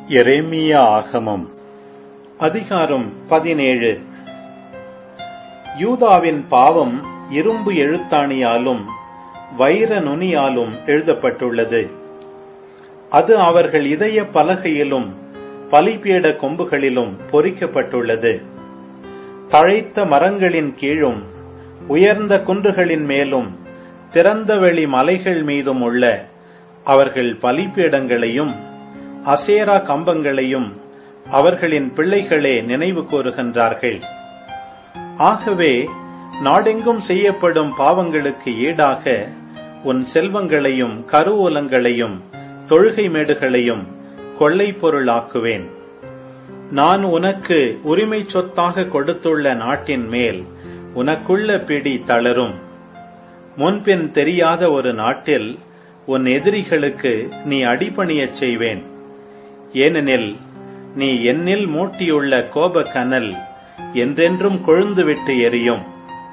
எரேமியா ஆகமம் அதிகாரம் பதினேழு யூதாவின் பாவம் இரும்பு எழுத்தாணியாலும் வைர நுனியாலும் எழுதப்பட்டுள்ளது அது அவர்கள் இதய பலகையிலும் பலிபீட கொம்புகளிலும் பொறிக்கப்பட்டுள்ளது தழைத்த மரங்களின் கீழும் உயர்ந்த குன்றுகளின் மேலும் திறந்தவெளி மலைகள் மீதும் உள்ள அவர்கள் பலிபீடங்களையும் அசேரா கம்பங்களையும் அவர்களின் பிள்ளைகளே நினைவு கூறுகின்றார்கள் ஆகவே நாடெங்கும் செய்யப்படும் பாவங்களுக்கு ஈடாக உன் செல்வங்களையும் கருவூலங்களையும் தொழுகை மேடுகளையும் கொள்ளை பொருளாக்குவேன் நான் உனக்கு உரிமை சொத்தாக கொடுத்துள்ள நாட்டின் மேல் உனக்குள்ள பிடி தளரும் முன்பின் தெரியாத ஒரு நாட்டில் உன் எதிரிகளுக்கு நீ அடிபணியச் செய்வேன் ஏனெனில் நீ என்னில் மூட்டியுள்ள கோப கனல் என்றென்றும் கொழுந்துவிட்டு எரியும்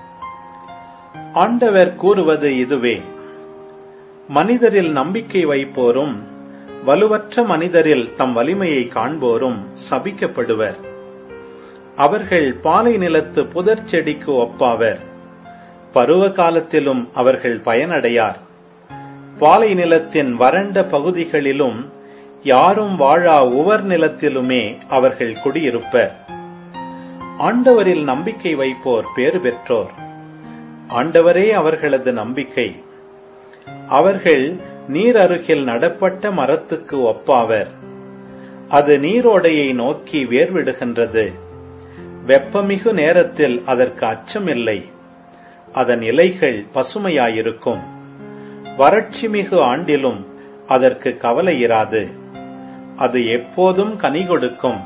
ஆண்டவர் கூறுவது இதுவே மனிதரில் நம்பிக்கை வைப்போரும் வலுவற்ற மனிதரில் தம் வலிமையை காண்போரும் சபிக்கப்படுவர் அவர்கள் பாலை நிலத்து புதர் செடிக்கு ஒப்பாவர் பருவ காலத்திலும் அவர்கள் பயனடையார் பாலை நிலத்தின் வறண்ட பகுதிகளிலும் யாரும் வாழா உவர் நிலத்திலுமே அவர்கள் குடியிருப்பர் ஆண்டவரில் நம்பிக்கை வைப்போர் பேறு பெற்றோர் ஆண்டவரே அவர்களது நம்பிக்கை அவர்கள் நீர் அருகில் நடப்பட்ட மரத்துக்கு ஒப்பாவர் அது நீரோடையை நோக்கி வேர்விடுகின்றது வெப்பமிகு நேரத்தில் அதற்கு அச்சமில்லை அதன் இலைகள் பசுமையாயிருக்கும் வறட்சி மிகு ஆண்டிலும் அதற்கு கவலை இராது அது எப்போதும் கனி கொடுக்கும்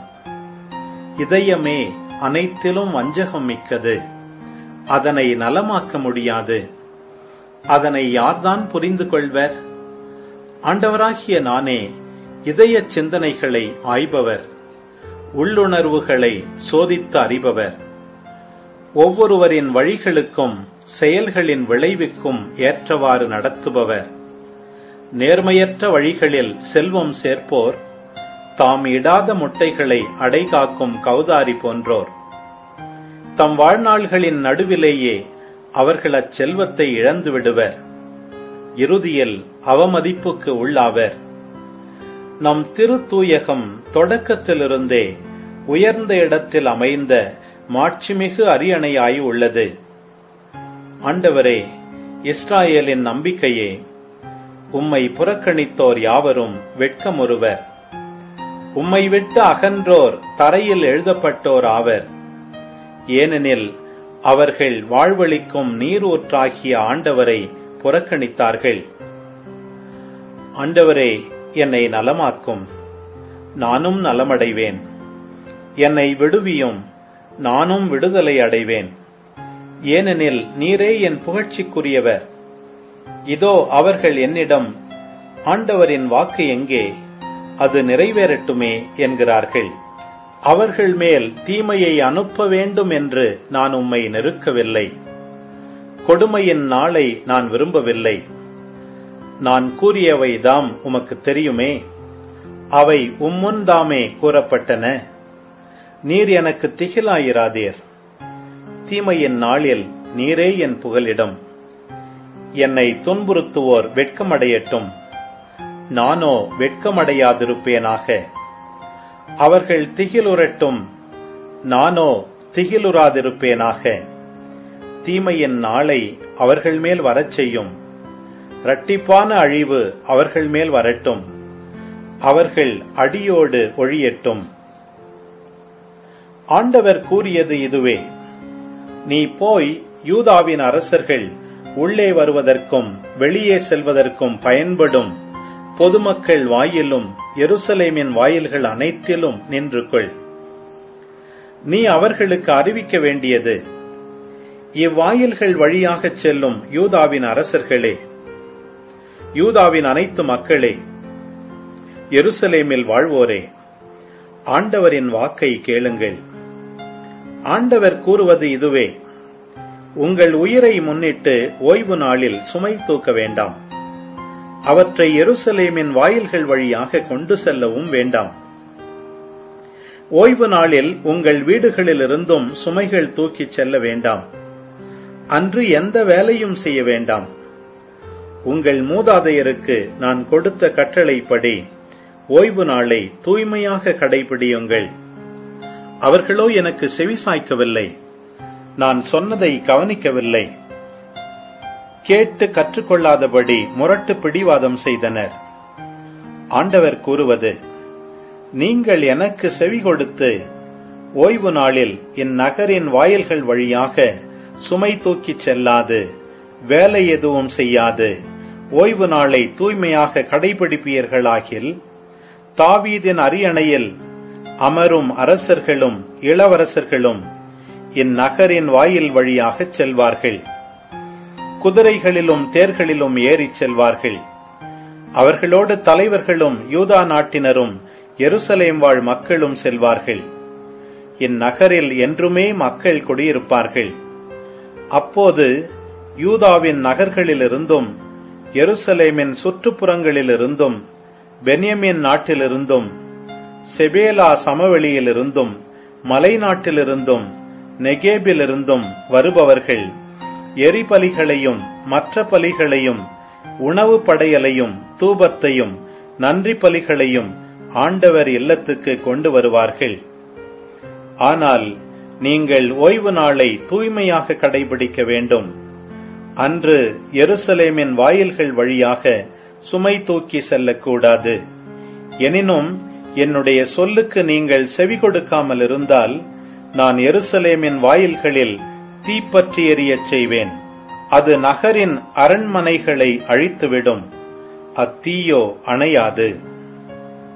இதயமே அனைத்திலும் வஞ்சகம் மிக்கது அதனை நலமாக்க முடியாது அதனை யார்தான் புரிந்து கொள்வர் ஆண்டவராகிய நானே இதய சிந்தனைகளை ஆய்பவர் உள்ளுணர்வுகளை சோதித்து அறிபவர் ஒவ்வொருவரின் வழிகளுக்கும் செயல்களின் விளைவுக்கும் ஏற்றவாறு நடத்துபவர் நேர்மையற்ற வழிகளில் செல்வம் சேர்ப்போர் தாம் இடாத முட்டைகளை அடைகாக்கும் கௌதாரி போன்றோர் தம் வாழ்நாள்களின் நடுவிலேயே அவர்கள் அச்செல்வத்தை இழந்து விடுவர் இறுதியில் அவமதிப்புக்கு உள்ளாவர் நம் திருத்தூயகம் தொடக்கத்திலிருந்தே உயர்ந்த இடத்தில் அமைந்த மாட்சிமிகு அரியணையாய் உள்ளது ஆண்டவரே இஸ்ராயேலின் நம்பிக்கையே உம்மை புறக்கணித்தோர் யாவரும் வெட்கமுறுவர் உம்மை விட்டு அகன்றோர் தரையில் எழுதப்பட்டோர் ஆவர் ஏனெனில் அவர்கள் வாழ்வளிக்கும் நீரூற்றாகிய ஆண்டவரை புறக்கணித்தார்கள் ஆண்டவரே என்னை நலமாக்கும் நானும் நலமடைவேன் என்னை விடுவியும் நானும் விடுதலை அடைவேன் ஏனெனில் நீரே என் புகழ்ச்சிக்குரியவர் இதோ அவர்கள் என்னிடம் ஆண்டவரின் வாக்கு எங்கே அது நிறைவேறட்டுமே என்கிறார்கள் அவர்கள் மேல் தீமையை அனுப்ப வேண்டும் என்று நான் உம்மை நெருக்கவில்லை கொடுமையின் நாளை நான் விரும்பவில்லை நான் கூறியவை தாம் உமக்கு தெரியுமே அவை உம்முன் தாமே கூறப்பட்டன நீர் எனக்கு திகிலாயிராதீர் தீமையின் நாளில் நீரே என் புகலிடம் என்னை துன்புறுத்துவோர் வெட்கமடையட்டும் நானோ வெட்கமடையாதிருப்பேனாக அவர்கள் திகிலுரட்டும் நானோ திகிலுறாதிருப்பேனாக தீமையின் நாளை அவர்கள் மேல் வரச் செய்யும் இரட்டிப்பான அழிவு அவர்கள் மேல் வரட்டும் அவர்கள் அடியோடு ஒழியட்டும் ஆண்டவர் கூறியது இதுவே நீ போய் யூதாவின் அரசர்கள் உள்ளே வருவதற்கும் வெளியே செல்வதற்கும் பயன்படும் பொதுமக்கள் வாயிலும் எருசலேமின் வாயில்கள் அனைத்திலும் நின்று கொள் நீ அவர்களுக்கு அறிவிக்க வேண்டியது இவ்வாயில்கள் வழியாகச் செல்லும் யூதாவின் அரசர்களே யூதாவின் அனைத்து மக்களே எருசலேமில் வாழ்வோரே ஆண்டவரின் வாக்கை கேளுங்கள் ஆண்டவர் கூறுவது இதுவே உங்கள் உயிரை முன்னிட்டு ஓய்வு நாளில் சுமை தூக்க வேண்டாம் அவற்றை எருசலேமின் வாயில்கள் வழியாக கொண்டு செல்லவும் வேண்டாம் ஓய்வு நாளில் உங்கள் வீடுகளிலிருந்தும் சுமைகள் தூக்கிச் செல்ல வேண்டாம் அன்று எந்த வேலையும் செய்ய வேண்டாம் உங்கள் மூதாதையருக்கு நான் கொடுத்த கட்டளைப்படி ஓய்வு நாளை தூய்மையாக கடைபிடியுங்கள் அவர்களோ எனக்கு செவிசாய்க்கவில்லை நான் சொன்னதை கவனிக்கவில்லை கேட்டு கற்றுக்கொள்ளாதபடி முரட்டு பிடிவாதம் செய்தனர் ஆண்டவர் கூறுவது நீங்கள் எனக்கு செவி கொடுத்து ஓய்வு நாளில் இந்நகரின் வாயில்கள் வழியாக சுமை தூக்கிச் செல்லாது வேலை எதுவும் செய்யாது ஓய்வு நாளை தூய்மையாக கடைபிடிப்பீர்களாகில் தாவீதின் அரியணையில் அமரும் அரசர்களும் இளவரசர்களும் இந்நகரின் வாயில் வழியாகச் செல்வார்கள் குதிரைகளிலும் தேர்களிலும் ஏறிச் செல்வார்கள் அவர்களோடு தலைவர்களும் யூதா நாட்டினரும் எருசலேம் வாழ் மக்களும் செல்வார்கள் இந்நகரில் என்றுமே மக்கள் குடியிருப்பார்கள் அப்போது யூதாவின் நகர்களிலிருந்தும் எருசலேமின் சுற்றுப்புறங்களிலிருந்தும் பென்யமின் நாட்டிலிருந்தும் செபேலா சமவெளியிலிருந்தும் மலை நாட்டிலிருந்தும் நெகேபிலிருந்தும் வருபவர்கள் எரிபலிகளையும் மற்ற பலிகளையும் உணவு படையலையும் தூபத்தையும் நன்றி பலிகளையும் ஆண்டவர் இல்லத்துக்கு கொண்டு வருவார்கள் ஆனால் நீங்கள் ஓய்வு நாளை தூய்மையாக கடைபிடிக்க வேண்டும் அன்று எருசலேமின் வாயில்கள் வழியாக சுமை தூக்கி செல்லக்கூடாது எனினும் என்னுடைய சொல்லுக்கு நீங்கள் செவி கொடுக்காமல் இருந்தால் நான் எருசலேமின் வாயில்களில் தீப்பற்றி எரியச் செய்வேன் அது நகரின் அரண்மனைகளை அழித்துவிடும் அத்தீயோ அணையாது